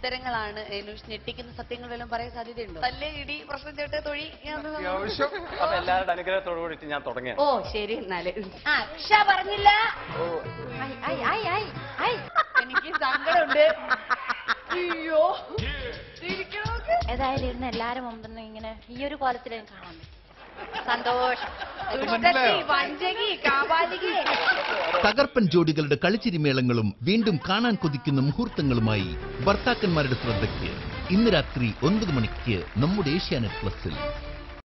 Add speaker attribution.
Speaker 1: ഉത്തരങ്ങളാണ് ഏലൂഷ് ഞെട്ടിക്കുന്ന സത്യങ്ങൾ വല്ലതും പറയാൻ സാധ്യതയുണ്ടോ തല്ലേ ഇടി പ്രശ്നം ചേട്ട തൊഴി
Speaker 2: അത്യാവശ്യം
Speaker 3: അപ്പൊ എല്ലാവരുടെ അനുഗ്രഹത്തോടു കൂടിയിട്ട് ഞാൻ തുടങ്ങിയ
Speaker 1: ഓ ശരി എന്നാല് ആ ക്ഷ പറഞ്ഞില്ല ഐ, ഐ, ഐ, ഐ, ഐ. എനിക്ക് സങ്കടമുണ്ട് അയ്യോ ചിരിക്കണോക്ക്.
Speaker 4: ഏതായാലും ഇരുന്ന് എല്ലാരും മുമ്പ് ഇങ്ങനെ ഈ ഒരു കോലത്തിൽ കാണാൻ പറ്റും സന്തോഷം
Speaker 1: ദുഷ്ടത്തി, വഞ്ചകി കാപാലികി
Speaker 5: തകർപ്പൻ ജോഡികളുടെ കളിച്ചിരിമേളങ്ങളും വീണ്ടും കാണാൻ കൊതിക്കുന്ന മുഹൂർത്തങ്ങളുമായി ഭർത്താക്കന്മാരുടെ ശ്രദ്ധയ്ക്ക് ഇന്ന് രാത്രി ഒൻപത് മണിക്ക് നമ്മുടെ ഏഷ്യാനെറ്റ് പ്ലസിൽ